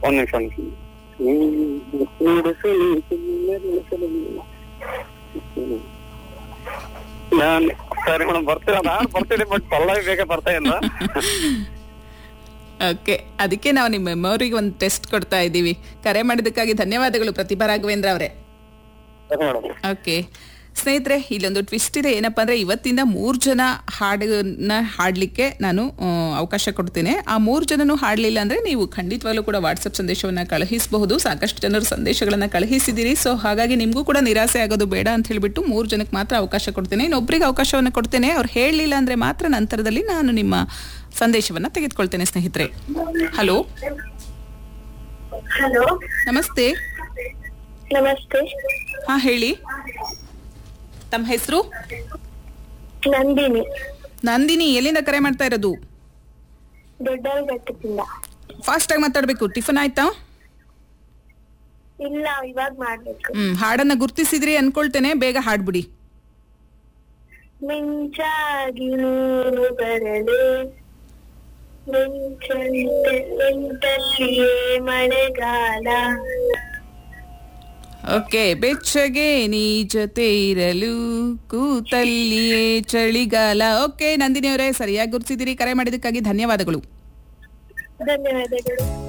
ಒಂದ್ ನಿಮಿಷ ಒಂದ್ ನಿಮಿಷ ಹ್ಮ್, ನುಡಿಸಲು ಸುಮ್ಮನೆ ನುಡಿಸಲು ಹ್ಮ್. ನಾನ್ ಸರಿ ಮೇಡಮ್ ಬರ್ತೀರ ನಾನು ಬರ್ತೀನಿ ಬಟ್ ಪಲ್ಲವಿ ಬೇಗ ಬರ್ತಾ ಇಲ್ಲ ಓಕೆ ಅದಕ್ಕೆ ನಾವು ನಿಮ್ಮ ಮೆಮೊರಿಗೆ ಒಂದು ಟೆಸ್ಟ್ ಕೊಡ್ತಾ ಇದ್ದೀವಿ ಕರೆ ಮಾಡಿದ್ದಕ್ಕಾಗಿ ಧನ್ಯವಾದಗಳು ಪ್ರತಿಭಾ ರಾಘವೇಂದ್ರ ಅವರೇ ಸರಿ ಮೇಡಮ್ ಓಕೆ ಸ್ನೇಹಿತರೆ ಇಲ್ಲೊಂದು ಟ್ವಿಸ್ಟ್ ಇದೆ ಏನಪ್ಪಾ ಅಂದ್ರೆ ಇವತ್ತಿಂದ ಮೂರು ಜನ ಹಾಡನ್ನ ಹಾಡಲಿಕ್ಕೆ ನಾನು ಆ, ಅವಕಾಶ ಕೊಡ್ತೇನೆ ಆ ಮೂರು ಜನನು ಹಾಡಲಿಲ್ಲ ಅಂದ್ರೆ ನೀವು ಖಂಡಿತವಾಗ್ಲೂ ಕೂಡ ವಾಟ್ಸಪ್ ಸಂದೇಶವನ್ನ ಕಳುಹಿಸಬಹುದು ಸಾಕಷ್ಟು ಜನರು ಸಂದೇಶಗಳನ್ನ ಕಳುಹಿಸಿದ್ದೀರಿ ಸೊ ಹಾಗಾಗಿ ನಿಮಗೂ ಕೂಡ ನಿರಾಸೆ ಆಗೋದು ಬೇಡ ಅಂತ ಹೇಳ್ಬಿಟ್ಟು ಮೂರು ಜನಕ್ಕೆ ಮಾತ್ರ ಅವಕಾಶ ಕೊಡ್ತೇನೆ ಇನ್ನೊಬ್ರಿಗೆ ಅವಕಾಶವನ್ನು ಕೊಡ್ತೇನೆ ಅವ್ರು ಹೇಳಲಿಲ್ಲ ಅಂದ್ರೆ ಮಾತ್ರ ನಂತರದಲ್ಲಿ ನಾನು ನಿಮ್ಮ ಸಂದೇಶವನ್ನ ತೆಗೆದುಕೊಳ್ತೇನೆ ಸ್ನೇಹಿತರೆ ಹಲೋ ಹಲೋ ನಮಸ್ತೆ ನಮಸ್ತೆ ಹಾ ಹೇಳಿ ತಮ್ಮ ಹೆಸರು ನಂದಿನಿ ನಂದಿನಿ ಎಲ್ಲಿಂದ ಕರೆ ಮಾಡ್ತಾ ಇರೋದು ದೊಡ್ಡಲ್ಘಟ್ಟದಿಂದ ಫಾಸ್ಟ್ ಆಗಿ ಮಾತಾಡ್ಬೇಕು ಟಿಫನ್ ಆಯ್ತಾ ಇಲ್ಲ ಇವಾಗ ಮಾಡ್ಬೇಕು ಹ್ಮ್ ಹಾಡನ್ನ ಗುರ್ತಿಸಿದ್ರಿ ಅನ್ಕೊಳ್ತೇನೆ ಬೇಗ ಹಾಡ್ಬಿಡಿ ಮಿಂಚಾಗಿ ನೀನು ಬರಲೆ ಮಿಂಚಂತೆ ನಿಂತಲ್ಲಿಯೇ ಮಳೆಗಾಲ ಓಕೆ ಬೆಚ್ಚಗೆ ನೀ ಜೊತೆ ಇರಲು ಕೂತಲ್ಲಿಯೇ ಚಳಿಗಾಲ ಓಕೆ ನಂದಿನಿ ಅವರೇ ಸರಿಯಾಗಿ ಗುರ್ತಿಸಿದಿರಿ ಕರೆ ಮಾಡಿದ್ದಕ್ಕಾಗಿ ಧನ್ಯವಾದಗಳು ಧನ್ಯವಾದಗಳು